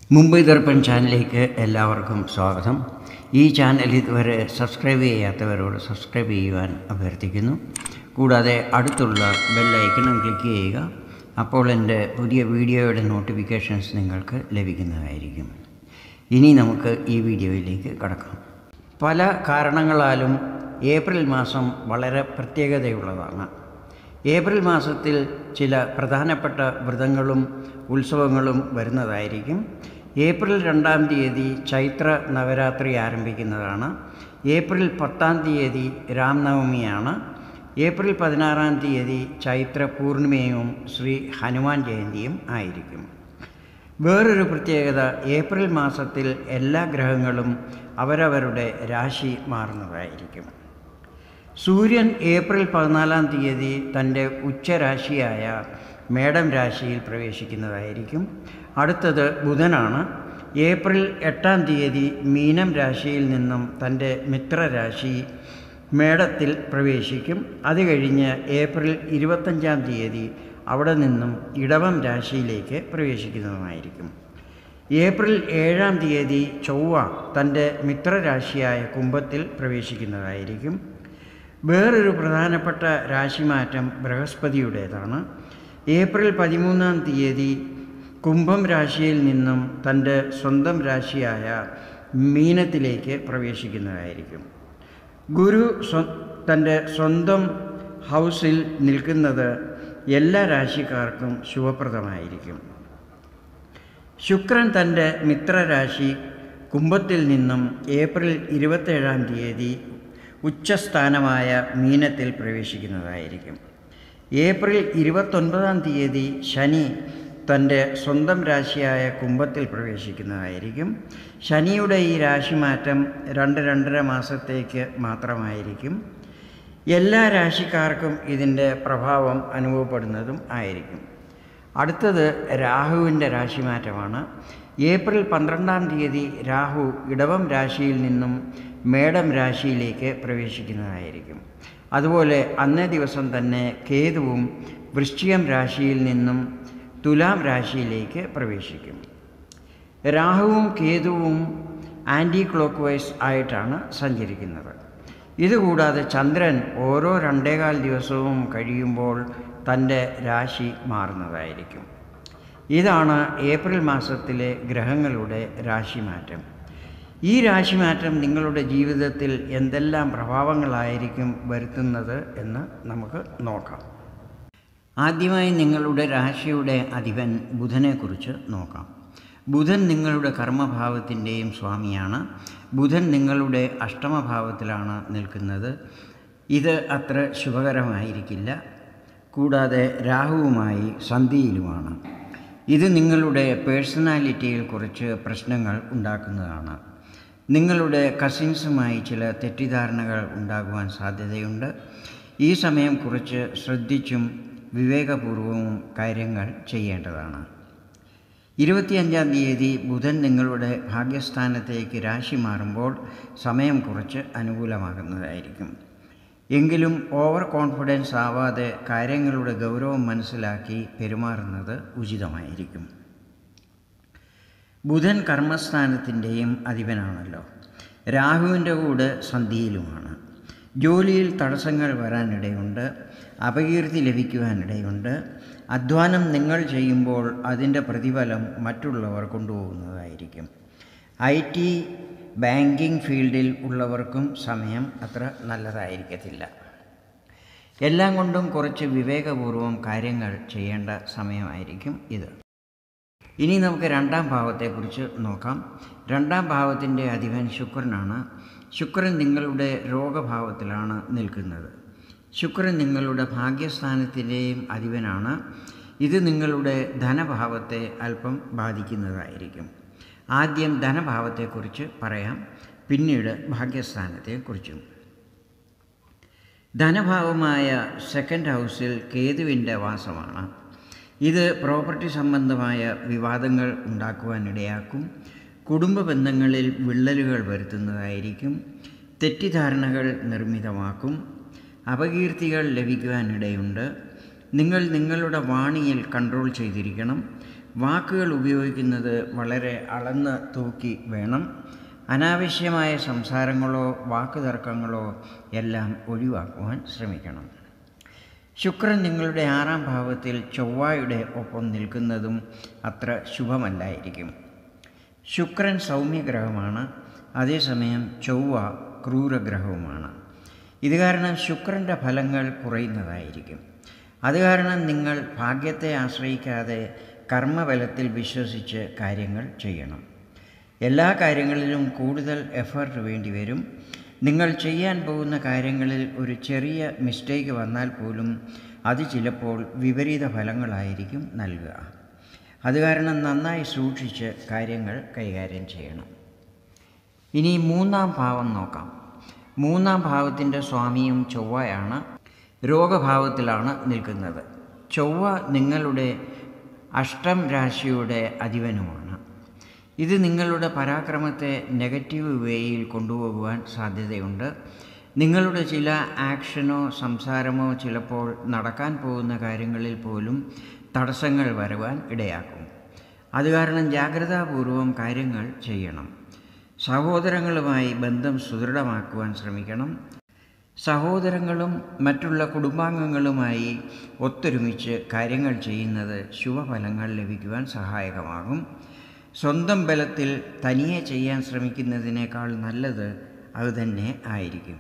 മുംബൈ ദർപ്പൺ ചാനലിലേക്ക് എല്ലാവർക്കും സ്വാഗതം ഈ ചാനൽ ഇതുവരെ സബ്സ്ക്രൈബ് ചെയ്യാത്തവരോട് സബ്സ്ക്രൈബ് ചെയ്യുവാൻ അഭ്യർത്ഥിക്കുന്നു കൂടാതെ അടുത്തുള്ള ബെല്ലൈക്കണും ക്ലിക്ക് ചെയ്യുക അപ്പോൾ എൻ്റെ പുതിയ വീഡിയോയുടെ നോട്ടിഫിക്കേഷൻസ് നിങ്ങൾക്ക് ലഭിക്കുന്നതായിരിക്കും ഇനി നമുക്ക് ഈ വീഡിയോയിലേക്ക് കടക്കാം പല കാരണങ്ങളാലും ഏപ്രിൽ മാസം വളരെ പ്രത്യേകതയുള്ളതാണ് ഏപ്രിൽ മാസത്തിൽ ചില പ്രധാനപ്പെട്ട വ്രതങ്ങളും ഉത്സവങ്ങളും വരുന്നതായിരിക്കും ഏപ്രിൽ രണ്ടാം തീയതി ചൈത്ര നവരാത്രി ആരംഭിക്കുന്നതാണ് ഏപ്രിൽ പത്താം തീയതി രാംനവമിയാണ് ഏപ്രിൽ പതിനാറാം തീയതി ചൈത്ര പൂർണിമയും ശ്രീ ഹനുമാൻ ജയന്തിയും ആയിരിക്കും വേറൊരു പ്രത്യേകത ഏപ്രിൽ മാസത്തിൽ എല്ലാ ഗ്രഹങ്ങളും അവരവരുടെ രാശി മാറുന്നതായിരിക്കും സൂര്യൻ ഏപ്രിൽ പതിനാലാം തീയതി തൻ്റെ ഉച്ചരാശിയായ മേടം രാശിയിൽ പ്രവേശിക്കുന്നതായിരിക്കും അടുത്തത് ബുധനാണ് ഏപ്രിൽ എട്ടാം തീയതി മീനം രാശിയിൽ നിന്നും തൻ്റെ മിത്രരാശി മേടത്തിൽ പ്രവേശിക്കും അത് കഴിഞ്ഞ് ഏപ്രിൽ ഇരുപത്തഞ്ചാം തീയതി അവിടെ നിന്നും ഇടവം രാശിയിലേക്ക് പ്രവേശിക്കുന്നതുമായിരിക്കും ഏപ്രിൽ ഏഴാം തീയതി ചൊവ്വ തൻ്റെ മിത്രരാശിയായ കുംഭത്തിൽ പ്രവേശിക്കുന്നതായിരിക്കും വേറൊരു പ്രധാനപ്പെട്ട രാശിമാറ്റം ബൃഹസ്പതിയുടേതാണ് ഏപ്രിൽ പതിമൂന്നാം തീയതി കുംഭം രാശിയിൽ നിന്നും തൻ്റെ സ്വന്തം രാശിയായ മീനത്തിലേക്ക് പ്രവേശിക്കുന്നതായിരിക്കും ഗുരു സ്വ തൻ്റെ സ്വന്തം ഹൗസിൽ നിൽക്കുന്നത് എല്ലാ രാശിക്കാർക്കും ശുഭപ്രദമായിരിക്കും ശുക്രൻ തൻ്റെ മിത്രരാശി കുംഭത്തിൽ നിന്നും ഏപ്രിൽ ഇരുപത്തേഴാം തീയതി ഉച്ചസ്ഥാനമായ മീനത്തിൽ പ്രവേശിക്കുന്നതായിരിക്കും ഏപ്രിൽ ഇരുപത്തൊൻപതാം തീയതി ശനി തൻ്റെ സ്വന്തം രാശിയായ കുംഭത്തിൽ പ്രവേശിക്കുന്നതായിരിക്കും ശനിയുടെ ഈ രാശിമാറ്റം രണ്ട് രണ്ടര മാസത്തേക്ക് മാത്രമായിരിക്കും എല്ലാ രാശിക്കാർക്കും ഇതിൻ്റെ പ്രഭാവം അനുഭവപ്പെടുന്നതും ആയിരിക്കും അടുത്തത് രാഹുവിൻ്റെ രാശിമാറ്റമാണ് ഏപ്രിൽ പന്ത്രണ്ടാം തീയതി രാഹു ഇടവം രാശിയിൽ നിന്നും മേടം രാശിയിലേക്ക് പ്രവേശിക്കുന്നതായിരിക്കും അതുപോലെ അന്നേ ദിവസം തന്നെ കേതുവും വൃശ്ചികം രാശിയിൽ നിന്നും തുലാം രാശിയിലേക്ക് പ്രവേശിക്കും രാഹുവും കേതുവും ആൻറ്റി ക്ലോക്ക് വൈസ് ആയിട്ടാണ് സഞ്ചരിക്കുന്നത് ഇതുകൂടാതെ ചന്ദ്രൻ ഓരോ രണ്ടേകാൽ ദിവസവും കഴിയുമ്പോൾ തൻ്റെ രാശി മാറുന്നതായിരിക്കും ഇതാണ് ഏപ്രിൽ മാസത്തിലെ ഗ്രഹങ്ങളുടെ രാശിമാറ്റം ഈ രാശിമാറ്റം നിങ്ങളുടെ ജീവിതത്തിൽ എന്തെല്ലാം പ്രഭാവങ്ങളായിരിക്കും വരുത്തുന്നത് എന്ന് നമുക്ക് നോക്കാം ആദ്യമായി നിങ്ങളുടെ രാശിയുടെ അധിപൻ ബുധനെക്കുറിച്ച് നോക്കാം ബുധൻ നിങ്ങളുടെ കർമ്മഭാവത്തിൻ്റെയും സ്വാമിയാണ് ബുധൻ നിങ്ങളുടെ അഷ്ടമഭാവത്തിലാണ് നിൽക്കുന്നത് ഇത് അത്ര ശുഭകരമായിരിക്കില്ല കൂടാതെ രാഹുവുമായി സന്ധിയിലുമാണ് ഇത് നിങ്ങളുടെ പേഴ്സണാലിറ്റിയിൽ കുറച്ച് പ്രശ്നങ്ങൾ ഉണ്ടാക്കുന്നതാണ് നിങ്ങളുടെ കസിൻസുമായി ചില തെറ്റിദ്ധാരണകൾ ഉണ്ടാകുവാൻ സാധ്യതയുണ്ട് ഈ സമയം കുറച്ച് ശ്രദ്ധിച്ചും വിവേകപൂർവവും കാര്യങ്ങൾ ചെയ്യേണ്ടതാണ് ഇരുപത്തിയഞ്ചാം തീയതി ബുധൻ നിങ്ങളുടെ ഭാഗ്യസ്ഥാനത്തേക്ക് രാശി മാറുമ്പോൾ സമയം കുറച്ച് അനുകൂലമാകുന്നതായിരിക്കും എങ്കിലും ഓവർ കോൺഫിഡൻസ് ആവാതെ കാര്യങ്ങളുടെ ഗൗരവം മനസ്സിലാക്കി പെരുമാറുന്നത് ഉചിതമായിരിക്കും ബുധൻ കർമ്മസ്ഥാനത്തിൻ്റെയും അധിപനാണല്ലോ രാഹുവിൻ്റെ കൂടെ സന്ധിയിലുമാണ് ജോലിയിൽ തടസ്സങ്ങൾ വരാനിടയുണ്ട് അപകീർത്തി ലഭിക്കുവാനിടയുണ്ട് അധ്വാനം നിങ്ങൾ ചെയ്യുമ്പോൾ അതിൻ്റെ പ്രതിഫലം മറ്റുള്ളവർ കൊണ്ടുപോകുന്നതായിരിക്കും ഐ ടി ബാങ്കിങ് ഫീൽഡിൽ ഉള്ളവർക്കും സമയം അത്ര നല്ലതായിരിക്കത്തില്ല എല്ലാം കൊണ്ടും കുറച്ച് വിവേകപൂർവം കാര്യങ്ങൾ ചെയ്യേണ്ട സമയമായിരിക്കും ഇത് ഇനി നമുക്ക് രണ്ടാം ഭാവത്തെക്കുറിച്ച് നോക്കാം രണ്ടാം ഭാവത്തിൻ്റെ അധിപൻ ശുക്രനാണ് ശുക്രൻ നിങ്ങളുടെ രോഗഭാവത്തിലാണ് നിൽക്കുന്നത് ശുക്രൻ നിങ്ങളുടെ ഭാഗ്യസ്ഥാനത്തിൻ്റെയും അധിപനാണ് ഇത് നിങ്ങളുടെ ധനഭാവത്തെ അല്പം ബാധിക്കുന്നതായിരിക്കും ആദ്യം ധനഭാവത്തെക്കുറിച്ച് പറയാം പിന്നീട് ഭാഗ്യസ്ഥാനത്തെക്കുറിച്ചും ധനഭാവമായ സെക്കൻഡ് ഹൗസിൽ കേതുവിൻ്റെ വാസമാണ് ഇത് പ്രോപ്പർട്ടി സംബന്ധമായ വിവാദങ്ങൾ ഉണ്ടാക്കുവാനിടയാക്കും കുടുംബ ബന്ധങ്ങളിൽ വിള്ളലുകൾ വരുത്തുന്നതായിരിക്കും തെറ്റിദ്ധാരണകൾ നിർമ്മിതമാക്കും അപകീർത്തികൾ ലഭിക്കുവാനിടയുണ്ട് നിങ്ങൾ നിങ്ങളുടെ വാണിയിൽ കൺട്രോൾ ചെയ്തിരിക്കണം വാക്കുകൾ ഉപയോഗിക്കുന്നത് വളരെ അളന്ന് തൂക്കി വേണം അനാവശ്യമായ സംസാരങ്ങളോ വാക്കുതർക്കങ്ങളോ എല്ലാം ഒഴിവാക്കുവാൻ ശ്രമിക്കണം ശുക്രൻ നിങ്ങളുടെ ആറാം ഭാവത്തിൽ ചൊവ്വായുടെ ഒപ്പം നിൽക്കുന്നതും അത്ര ശുഭമല്ലായിരിക്കും ശുക്രൻ സൗമ്യഗ്രഹമാണ് അതേസമയം ചൊവ്വ ക്രൂരഗ്രഹവുമാണ് ഇത് കാരണം ശുക്രൻ്റെ ഫലങ്ങൾ കുറയുന്നതായിരിക്കും അത് കാരണം നിങ്ങൾ ഭാഗ്യത്തെ ആശ്രയിക്കാതെ കർമ്മബലത്തിൽ വിശ്വസിച്ച് കാര്യങ്ങൾ ചെയ്യണം എല്ലാ കാര്യങ്ങളിലും കൂടുതൽ എഫേർട്ട് വേണ്ടി വരും നിങ്ങൾ ചെയ്യാൻ പോകുന്ന കാര്യങ്ങളിൽ ഒരു ചെറിയ മിസ്റ്റേക്ക് വന്നാൽ പോലും അത് ചിലപ്പോൾ വിപരീത ഫലങ്ങളായിരിക്കും നൽകുക അത് കാരണം നന്നായി സൂക്ഷിച്ച് കാര്യങ്ങൾ കൈകാര്യം ചെയ്യണം ഇനി മൂന്നാം ഭാവം നോക്കാം മൂന്നാം ഭാവത്തിൻ്റെ സ്വാമിയും ചൊവ്വയാണ് രോഗഭാവത്തിലാണ് നിൽക്കുന്നത് ചൊവ്വ നിങ്ങളുടെ അഷ്ടം രാശിയുടെ അധിപനുമാണ് ഇത് നിങ്ങളുടെ പരാക്രമത്തെ നെഗറ്റീവ് വേയിൽ കൊണ്ടുപോകുവാൻ സാധ്യതയുണ്ട് നിങ്ങളുടെ ചില ആക്ഷനോ സംസാരമോ ചിലപ്പോൾ നടക്കാൻ പോകുന്ന കാര്യങ്ങളിൽ പോലും തടസ്സങ്ങൾ വരുവാൻ ഇടയാക്കും അത് കാരണം ജാഗ്രതാപൂർവം കാര്യങ്ങൾ ചെയ്യണം സഹോദരങ്ങളുമായി ബന്ധം സുദൃഢമാക്കുവാൻ ശ്രമിക്കണം സഹോദരങ്ങളും മറ്റുള്ള കുടുംബാംഗങ്ങളുമായി ഒത്തൊരുമിച്ച് കാര്യങ്ങൾ ചെയ്യുന്നത് ശുഭഫലങ്ങൾ ലഭിക്കുവാൻ സഹായകമാകും സ്വന്തം ബലത്തിൽ തനിയെ ചെയ്യാൻ ശ്രമിക്കുന്നതിനേക്കാൾ നല്ലത് അതുതന്നെ ആയിരിക്കും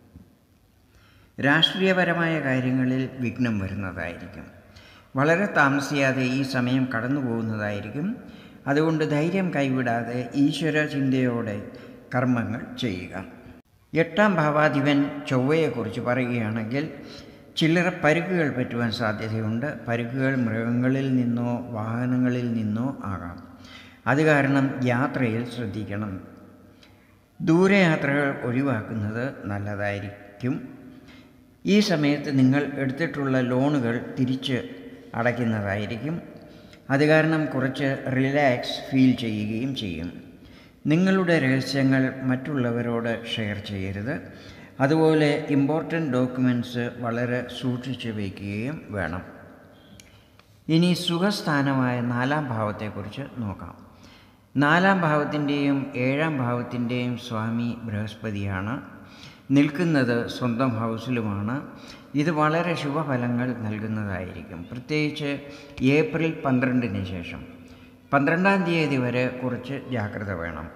രാഷ്ട്രീയപരമായ കാര്യങ്ങളിൽ വിഘ്നം വരുന്നതായിരിക്കും വളരെ താമസിയാതെ ഈ സമയം കടന്നു പോകുന്നതായിരിക്കും അതുകൊണ്ട് ധൈര്യം കൈവിടാതെ ഈശ്വര ചിന്തയോടെ കർമ്മങ്ങൾ ചെയ്യുക എട്ടാം ഭാവാധിപൻ ചൊവ്വയെക്കുറിച്ച് പറയുകയാണെങ്കിൽ ചില്ലറ പരുക്കുകൾ പറ്റുവാൻ സാധ്യതയുണ്ട് പരുക്കുകൾ മൃഗങ്ങളിൽ നിന്നോ വാഹനങ്ങളിൽ നിന്നോ ആകാം അത് കാരണം യാത്രയിൽ ശ്രദ്ധിക്കണം ദൂരയാത്രകൾ ഒഴിവാക്കുന്നത് നല്ലതായിരിക്കും ഈ സമയത്ത് നിങ്ങൾ എടുത്തിട്ടുള്ള ലോണുകൾ തിരിച്ച് അടയ്ക്കുന്നതായിരിക്കും അത് കാരണം കുറച്ച് റിലാക്സ് ഫീൽ ചെയ്യുകയും ചെയ്യും നിങ്ങളുടെ രഹസ്യങ്ങൾ മറ്റുള്ളവരോട് ഷെയർ ചെയ്യരുത് അതുപോലെ ഇമ്പോർട്ടൻ്റ് ഡോക്യുമെൻറ്റ്സ് വളരെ സൂക്ഷിച്ച് വയ്ക്കുകയും വേണം ഇനി സുഖസ്ഥാനമായ നാലാം ഭാവത്തെക്കുറിച്ച് നോക്കാം നാലാം ഭാവത്തിൻ്റെയും ഏഴാം ഭാവത്തിൻ്റെയും സ്വാമി ബൃഹസ്പതിയാണ് നിൽക്കുന്നത് സ്വന്തം ഹൗസിലുമാണ് ഇത് വളരെ ശുഭഫലങ്ങൾ നൽകുന്നതായിരിക്കും പ്രത്യേകിച്ച് ഏപ്രിൽ പന്ത്രണ്ടിന് ശേഷം പന്ത്രണ്ടാം തീയതി വരെ കുറച്ച് ജാഗ്രത വേണം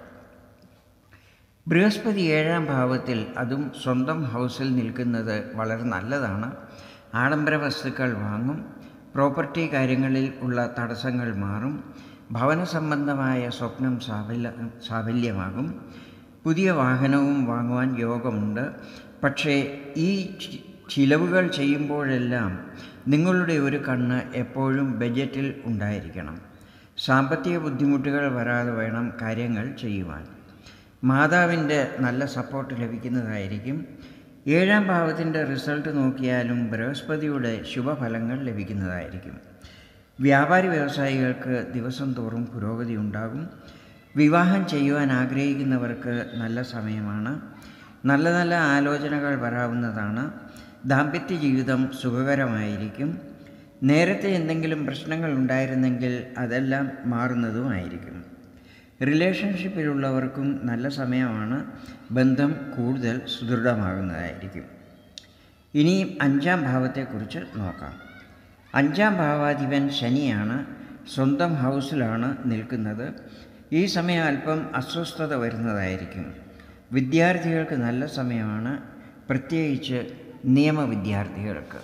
ബൃഹസ്പതി ഏഴാം ഭാവത്തിൽ അതും സ്വന്തം ഹൗസിൽ നിൽക്കുന്നത് വളരെ നല്ലതാണ് ആഡംബര വസ്തുക്കൾ വാങ്ങും പ്രോപ്പർട്ടി കാര്യങ്ങളിൽ ഉള്ള തടസ്സങ്ങൾ മാറും ഭവന സംബന്ധമായ സ്വപ്നം സാഫല്യ സാഫല്യമാകും പുതിയ വാഹനവും വാങ്ങുവാൻ യോഗമുണ്ട് പക്ഷേ ഈ ചിലവുകൾ ചെയ്യുമ്പോഴെല്ലാം നിങ്ങളുടെ ഒരു കണ്ണ് എപ്പോഴും ബജറ്റിൽ ഉണ്ടായിരിക്കണം സാമ്പത്തിക ബുദ്ധിമുട്ടുകൾ വരാതെ വേണം കാര്യങ്ങൾ ചെയ്യുവാൻ മാതാവിൻ്റെ നല്ല സപ്പോർട്ട് ലഭിക്കുന്നതായിരിക്കും ഏഴാം ഭാവത്തിൻ്റെ റിസൾട്ട് നോക്കിയാലും ബൃഹസ്പതിയുടെ ശുഭഫലങ്ങൾ ലഭിക്കുന്നതായിരിക്കും വ്യാപാരി വ്യവസായികൾക്ക് ദിവസം തോറും പുരോഗതി ഉണ്ടാകും വിവാഹം ചെയ്യുവാൻ ആഗ്രഹിക്കുന്നവർക്ക് നല്ല സമയമാണ് നല്ല നല്ല ആലോചനകൾ വരാവുന്നതാണ് ദാമ്പത്യ ജീവിതം സുഖകരമായിരിക്കും നേരത്തെ എന്തെങ്കിലും പ്രശ്നങ്ങൾ ഉണ്ടായിരുന്നെങ്കിൽ അതെല്ലാം മാറുന്നതുമായിരിക്കും റിലേഷൻഷിപ്പിലുള്ളവർക്കും നല്ല സമയമാണ് ബന്ധം കൂടുതൽ സുദൃഢമാകുന്നതായിരിക്കും ഇനി അഞ്ചാം ഭാവത്തെക്കുറിച്ച് നോക്കാം അഞ്ചാം ഭാവാധിപൻ ശനിയാണ് സ്വന്തം ഹൗസിലാണ് നിൽക്കുന്നത് ഈ സമയം അല്പം അസ്വസ്ഥത വരുന്നതായിരിക്കും വിദ്യാർത്ഥികൾക്ക് നല്ല സമയമാണ് പ്രത്യേകിച്ച് നിയമവിദ്യാർത്ഥികൾക്ക്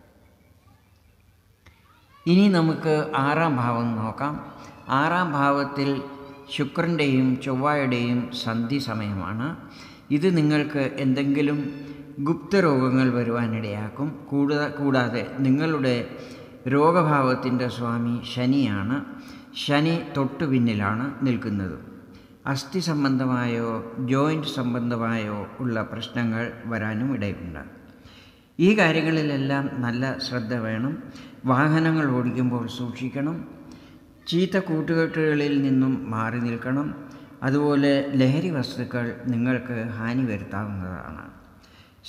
ഇനി നമുക്ക് ആറാം ഭാവം നോക്കാം ആറാം ഭാവത്തിൽ ശുക്രൻ്റെയും ചൊവ്വായുടെയും സന്ധി സമയമാണ് ഇത് നിങ്ങൾക്ക് എന്തെങ്കിലും ഗുപ്തരോഗങ്ങൾ വരുവാനിടയാക്കും കൂടുതൽ കൂടാതെ നിങ്ങളുടെ രോഗഭാവത്തിൻ്റെ സ്വാമി ശനിയാണ് ശനി തൊട്ടു പിന്നിലാണ് നിൽക്കുന്നത് അസ്ഥി സംബന്ധമായോ ജോയിൻ്റ് സംബന്ധമായോ ഉള്ള പ്രശ്നങ്ങൾ വരാനും ഇടയുണ്ട് ഈ കാര്യങ്ങളിലെല്ലാം നല്ല ശ്രദ്ധ വേണം വാഹനങ്ങൾ ഓടിക്കുമ്പോൾ സൂക്ഷിക്കണം ചീത്ത കൂട്ടുകെട്ടുകളിൽ നിന്നും മാറി നിൽക്കണം അതുപോലെ ലഹരി വസ്തുക്കൾ നിങ്ങൾക്ക് ഹാനി വരുത്താവുന്നതാണ്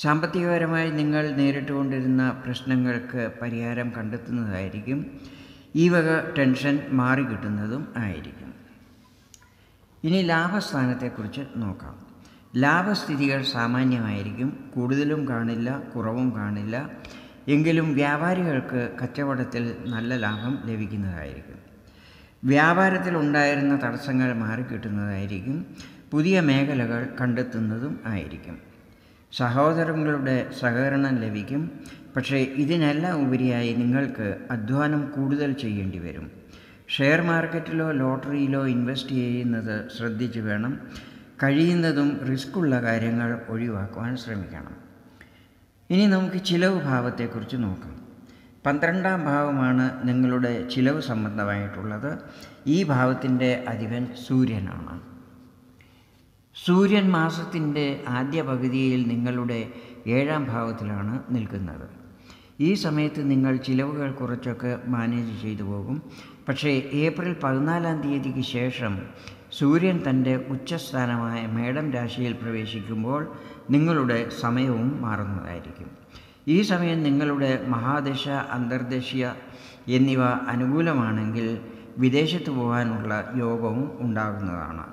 സാമ്പത്തികപരമായി നിങ്ങൾ നേരിട്ടുകൊണ്ടിരുന്ന പ്രശ്നങ്ങൾക്ക് പരിഹാരം കണ്ടെത്തുന്നതായിരിക്കും ഈ വക ടെൻഷൻ മാറിക്കിട്ടുന്നതും ആയിരിക്കും ഇനി ലാഭസ്ഥാനത്തെക്കുറിച്ച് നോക്കാം ലാഭസ്ഥിതികൾ സാമാന്യമായിരിക്കും കൂടുതലും കാണില്ല കുറവും കാണില്ല എങ്കിലും വ്യാപാരികൾക്ക് കച്ചവടത്തിൽ നല്ല ലാഭം ലഭിക്കുന്നതായിരിക്കും വ്യാപാരത്തിൽ ഉണ്ടായിരുന്ന തടസ്സങ്ങൾ മാറിക്കിട്ടുന്നതായിരിക്കും പുതിയ മേഖലകൾ കണ്ടെത്തുന്നതും ആയിരിക്കും സഹോദരങ്ങളുടെ സഹകരണം ലഭിക്കും പക്ഷേ ഇതിനെല്ലാം ഉപരിയായി നിങ്ങൾക്ക് അധ്വാനം കൂടുതൽ ചെയ്യേണ്ടി വരും ഷെയർ മാർക്കറ്റിലോ ലോട്ടറിയിലോ ഇൻവെസ്റ്റ് ചെയ്യുന്നത് ശ്രദ്ധിച്ചു വേണം കഴിയുന്നതും റിസ്ക്കുള്ള കാര്യങ്ങൾ ഒഴിവാക്കുവാൻ ശ്രമിക്കണം ഇനി നമുക്ക് ചിലവ് ഭാവത്തെക്കുറിച്ച് നോക്കാം പന്ത്രണ്ടാം ഭാവമാണ് നിങ്ങളുടെ ചിലവ് സംബന്ധമായിട്ടുള്ളത് ഈ ഭാവത്തിൻ്റെ അധിപൻ സൂര്യനാണ് സൂര്യൻ മാസത്തിൻ്റെ ആദ്യ പകുതിയിൽ നിങ്ങളുടെ ഏഴാം ഭാവത്തിലാണ് നിൽക്കുന്നത് ഈ സമയത്ത് നിങ്ങൾ ചിലവുകൾ കുറച്ചൊക്കെ മാനേജ് ചെയ്തു പോകും പക്ഷേ ഏപ്രിൽ പതിനാലാം തീയതിക്ക് ശേഷം സൂര്യൻ തൻ്റെ ഉച്ചസ്ഥാനമായ മേടം രാശിയിൽ പ്രവേശിക്കുമ്പോൾ നിങ്ങളുടെ സമയവും മാറുന്നതായിരിക്കും ഈ സമയം നിങ്ങളുടെ മഹാദശ അന്തർദേശീയ എന്നിവ അനുകൂലമാണെങ്കിൽ വിദേശത്ത് പോകാനുള്ള യോഗവും ഉണ്ടാകുന്നതാണ്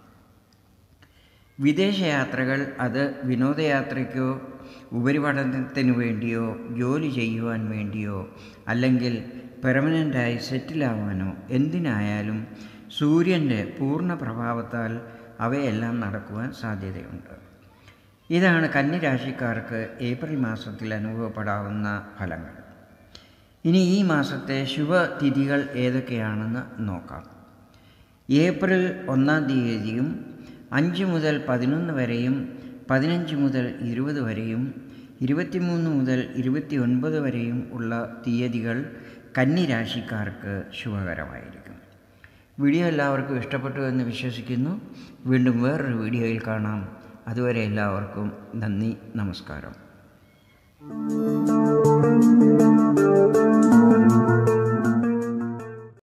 വിദേശയാത്രകൾ അത് വിനോദയാത്രയ്ക്കോ ഉപരിപഠനത്തിന് വേണ്ടിയോ ജോലി ചെയ്യുവാൻ വേണ്ടിയോ അല്ലെങ്കിൽ പെർമനൻ്റായി സെറ്റിലാവാനോ എന്തിനായാലും സൂര്യൻ്റെ പൂർണ്ണ പ്രഭാവത്താൽ അവയെല്ലാം നടക്കുവാൻ സാധ്യതയുണ്ട് ഇതാണ് കന്നിരാശിക്കാർക്ക് ഏപ്രിൽ മാസത്തിൽ അനുഭവപ്പെടാവുന്ന ഫലങ്ങൾ ഇനി ഈ മാസത്തെ ശുഭതിഥികൾ ഏതൊക്കെയാണെന്ന് നോക്കാം ഏപ്രിൽ ഒന്നാം തീയതിയും അഞ്ച് മുതൽ പതിനൊന്ന് വരെയും പതിനഞ്ച് മുതൽ ഇരുപത് വരെയും ഇരുപത്തിമൂന്ന് മുതൽ ഇരുപത്തി ഒൻപത് വരെയും ഉള്ള തീയതികൾ കന്നിരാശിക്കാർക്ക് ശുഭകരമായിരിക്കും വീഡിയോ എല്ലാവർക്കും ഇഷ്ടപ്പെട്ടു എന്ന് വിശ്വസിക്കുന്നു വീണ്ടും വേറൊരു വീഡിയോയിൽ കാണാം അതുവരെ എല്ലാവർക്കും നന്ദി നമസ്കാരം